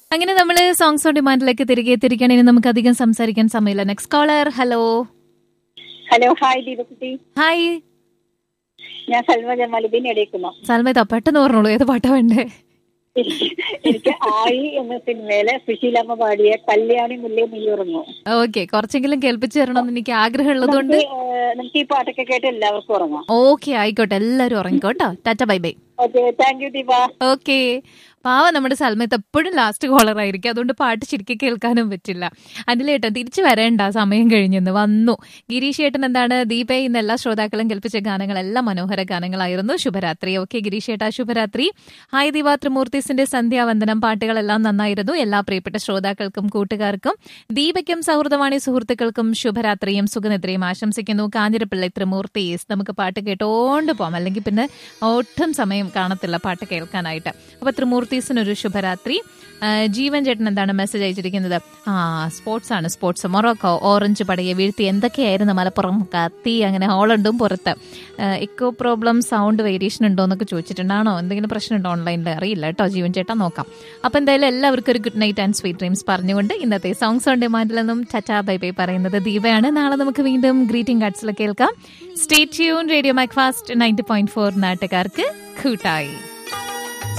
അങ്ങനെ നമ്മൾ songs on ഡിമാൻഡിലേക്ക് തിരികെ എത്തിരിക്കുകയാണ് ഇനി നമുക്ക് അധികം സംസാരിക്കാൻ സമയമില്ല next caller hello hello hi ദീപകുട്ടി ഹായ് ഞാൻ സൽമ ജമാലുദ്ദീൻ എടീക്കുന്നു സൽമേത പെട്ടെന്ന് പറഞ്ഞോളൂ ഏത് പാട്ടാ വേണ്ടേ എനിക്ക് ആയി എന്ന സിനിമയിലെ സുശീലമ്മ പാടിയ കല്യാണി മുല്ലേ നീയുറങ്ങു ഓക്കെ കുറച്ചെങ്കിലും കേൾപ്പിച്ചു തരണമെന്ന് എനിക്ക് ആഗ്രഹമുള്ളത് കൊണ്ട് നമുക്ക് ഈ പാട്ടൊക്കെ കേട്ട് എല്ലാവർക്കും ഉറങ്ങാം ഓക്കെ ആയിക്കോട്ടെ എല്ലാവരും ഉറങ്ങിക്കോട്ടോ tata bye bye okay thank you Deepa okay പാവ നമ്മുടെ സൽമത്ത് എപ്പോഴും ലാസ്റ്റ് കോളർ ആയിരിക്കും അതുകൊണ്ട് പാട്ട് ശരിക്കും കേൾക്കാനും പറ്റില്ല അതിലേട്ടൻ തിരിച്ചു വരേണ്ട സമയം കഴിഞ്ഞെന്ന് വന്നു ഗിരീഷ് ഏട്ടൻ എന്താണ് ദീപ ഇന്ന് എല്ലാ ശ്രോതാക്കളും കേൾപ്പിച്ച ഗാനങ്ങളെല്ലാം മനോഹര ഗാനങ്ങളായിരുന്നു ശുഭരാത്രി ഓക്കെ ഗിരീഷ് ഏട്ടാ ശുഭരാത്രി ഹായ് ദീപ ത്രിമൂർത്തീസിന്റെ സന്ധ്യാവന്ദനം പാട്ടുകളെല്ലാം നന്നായിരുന്നു എല്ലാ പ്രിയപ്പെട്ട ശ്രോതാക്കൾക്കും കൂട്ടുകാർക്കും ദീപയ്ക്കും സൗഹൃദവാണി സുഹൃത്തുക്കൾക്കും ശുഭരാത്രിയും സുഖനിദ്രയും ആശംസിക്കുന്നു കാഞ്ഞിരപ്പിള്ളി ത്രിമൂർത്തീസ് നമുക്ക് പാട്ട് കേട്ടോണ്ട് പോകാം അല്ലെങ്കിൽ പിന്നെ ഒട്ടും സമയം കാണത്തില്ല പാട്ട് കേൾക്കാനായിട്ട് അപ്പൊ ത്രിമൂർത്തീസിനൊരു ശുഭരാത്രി ആ, ജീവൻ ചേട്ടൻ എന്താണ് മെസ്സേജ് അയച്ചിരിക്കുന്നത് ആ സ്പോർട്സ് ആണ് സ്പോർട്സ് മൊറോക്കോ ഓറഞ്ച് പടയെ വീഴ്ത്തി എന്തൊക്കെയായിരുന്നു മലപ്പുറം കത്തി അങ്ങനെ ഹോളണ്ടും പുറത്ത് ഇക്കോ പ്രോബ്ലം സൗണ്ട് വേരിയേഷൻ ഉണ്ടോ എന്നൊക്കെ ചോദിച്ചിട്ടുണ്ടാണോ എന്തെങ്കിലും പ്രശ്നമുണ്ടോ ഓൺലൈനിൽ അറിയില്ല കേട്ടോ ജീവൻ ചേട്ടാ നോക്കാം അപ്പൊ എന്തായാലും എല്ലാവർക്കും ഒരു good night and sweet dreams പറഞ്ഞുകൊണ്ട് ഇന്നത്തെ സോങ്സ് ഓൺ ഡിമാൻഡിൽ നിന്നും ചച്ചാ ബൈ ബൈ പറയുന്നത് ദീപയാണ് നാളെ നമുക്ക് വീണ്ടും ഗ്രീറ്റിംഗ് കാർഡ്സിൽ കേൾക്കാം stay tune radio Macfast ninety point four നാട്ടുകാർക്ക് കൂട്ടായി